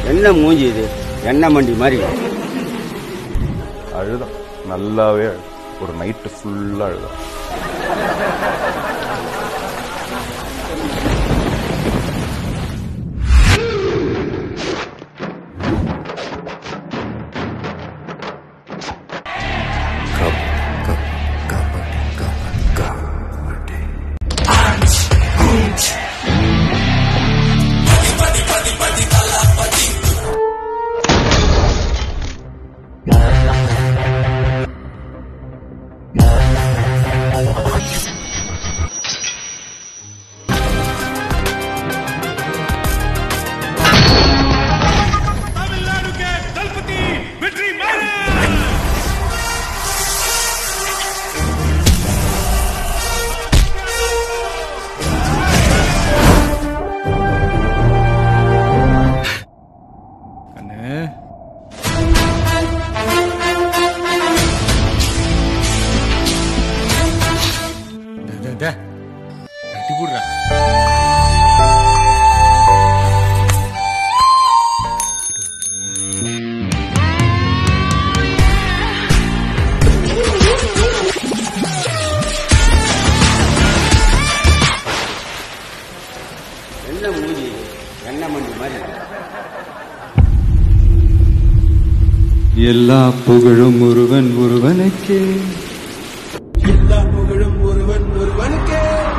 என்ன மூஞ்சி இது எண்ணெய் மண்டி மாதிரி அழுதான் நல்லாவே அழுதான். ஒரு நைட்டு ஃபுல்லா அழுதான் तमिलनाडु के दलपति विक्ट्री मारन கண்ணு டே, டே, டே. கட்டி போடுறா என்ன மூஞ்சி இது எண்ணெய் மண்டி மாதிரி எல்லா புகழும் ஒருவன் ஒருவனுக்கே எல்லா புகழும் ஒருவன் ஒருவனுக்கே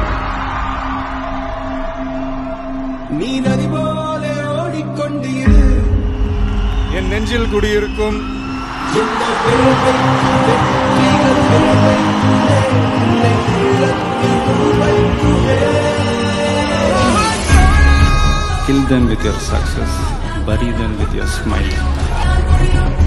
நீ நதி போல ஓடிக்கொண்டு இரு என் நெஞ்சில் குடியிருக்கும் இந்த பிறவை வெற்றிகள் பிறவை உன்னை உள்ளத்தில் உருவைக்குவே Kill them with your success, bury them with your smile.